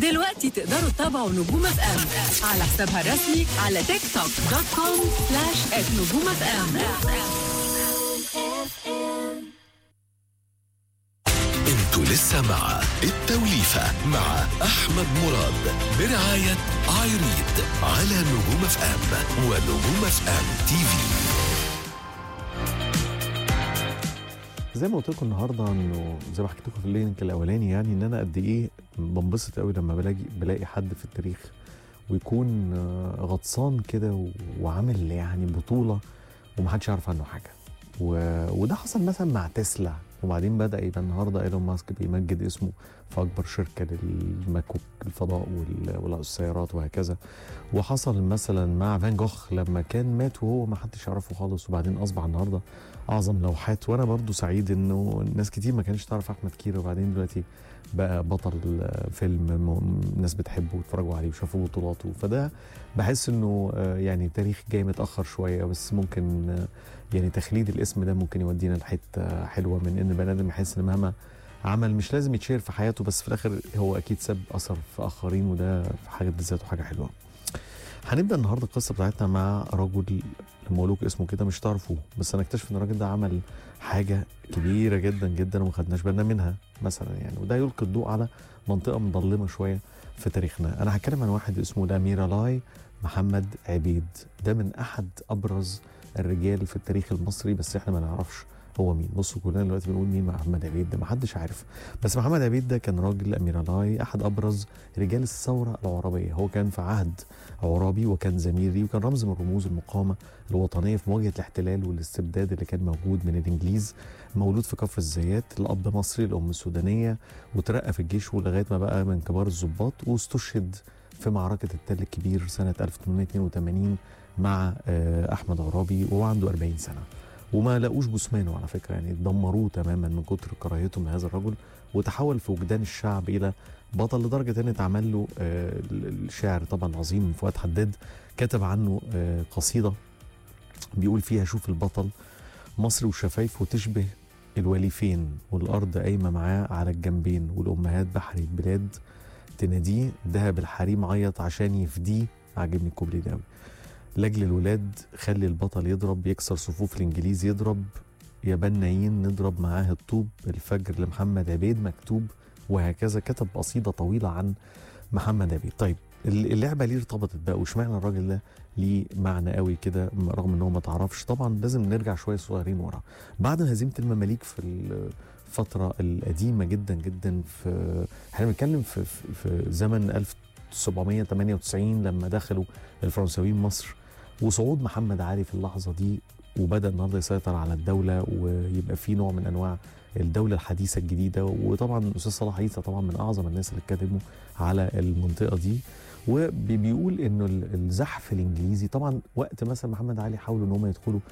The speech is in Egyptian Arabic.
دلوقتي تقدروا تتابعوا نجوم اف ام على حسابها الرسمي على تيك توك دوت كوم سلاش نجوم اف ام انتوا لسه مع التوليفة مع أحمد مراد برعاية عايريد على نجوم اف ام ونجوم اف ام تي في زي ما قلت لكم النهارده انه زي ما حكيت لكم في اللينك الاولاني يعني ان انا قد ايه بنبسط قوي لما بلاقي بلاقي حد في التاريخ ويكون آه، غطسان كده و- وعامل يعني بطوله ومحدش يعرف عنه حاجه و... وده حصل مثلا مع تسلا وبعدين بدا يبقى النهارده ايلون ماسك بيمجد اسمه في اكبر شركه للمكوك الفضاء وال... والسيارات وهكذا وحصل مثلا مع فان جوخ لما كان مات وهو ما حدش يعرفه خالص وبعدين اصبح النهارده اعظم لوحات وانا برضو سعيد انه ناس كتير ما كانش تعرف احمد كيرة وبعدين دلوقتي بقى بطل فيلم م- الناس بتحبه ويتفرجوا عليه وشافوا بطولاته فده بحس انه آه، يعني تاريخ جاي متاخر شويه بس ممكن آه، يعني تخليد الاسم ده ممكن يودينا لحته حلوه من ان البني ادم يحس ان مهما عمل مش لازم يتشير في حياته بس في الاخر هو اكيد ساب اثر في اخرين وده في حاجه ذاته حاجه حلوه. هنبدا النهارده القصه بتاعتنا مع رجل لما اقول لكم اسمه كده مش تعرفوه بس انا اكتشف ان الراجل ده عمل حاجه كبيره جدا جدا وما خدناش بالنا منها مثلا يعني وده يلقي الضوء على منطقه مظلمه شويه في تاريخنا انا هتكلم عن واحد اسمه الاميرالاي محمد عبيد ده من احد ابرز الرجال في التاريخ المصري بس احنا ما نعرفش هو مين بصوا كلنا دلوقتي بنقول مين محمد عبيد ده محدش عارف بس محمد عبيد ده كان راجل اميرالاي احد ابرز رجال الثوره العربيه هو كان في عهد عرابي وكان زميلي وكان رمز من رموز المقاومه الوطنيه في مواجهه الاحتلال والاستبداد اللي كان موجود من الانجليز مولود في كفر الزيات الاب مصري الام سودانيه وترقى في الجيش ولغايه ما بقى من كبار الضباط واستشهد في معركه التل الكبير سنه 1882 مع آه، احمد عرابي وهو عنده 40 سنه وما لقوش جثمانه على فكره يعني دمروه تماما من كتر كراهيتهم لهذا الرجل وتحول في وجدان الشعب الى بطل لدرجه ان اتعمل له آه، الشاعر طبعا العظيم فؤاد حداد كتب عنه آه، قصيده بيقول فيها شوف البطل مصر وشفايفه تشبه الوليفين والارض قايمه معاه على الجنبين والامهات بحر البلاد تناديه دهب الحريم عيط عشان يفديه عاجبني الكوبلي ده أوي. لاجل الولاد خلي البطل يضرب يكسر صفوف الانجليز يضرب يا بنايين نضرب معاه الطوب الفجر لمحمد عبيد مكتوب وهكذا كتب قصيده طويله عن محمد عبيد طيب اللعبه ليه ارتبطت بقى واشمعنى الراجل ده ليه معنى قوي كده رغم ان هو ما تعرفش طبعا لازم نرجع شويه صغيرين ورا بعد هزيمه المماليك في الفتره القديمه جدا جدا في احنا بنتكلم في, في, في زمن 1798 لما دخلوا الفرنساويين مصر وصعود محمد علي في اللحظه دي وبدا النهارده يسيطر على الدوله ويبقى في نوع من انواع الدوله الحديثه الجديده وطبعا الاستاذ صلاح عيسى طبعا من اعظم الناس اللي اتكلموا على المنطقه دي وبيقول انه الزحف الانجليزي طبعا وقت مثلا محمد علي حاولوا ان هم يدخلوا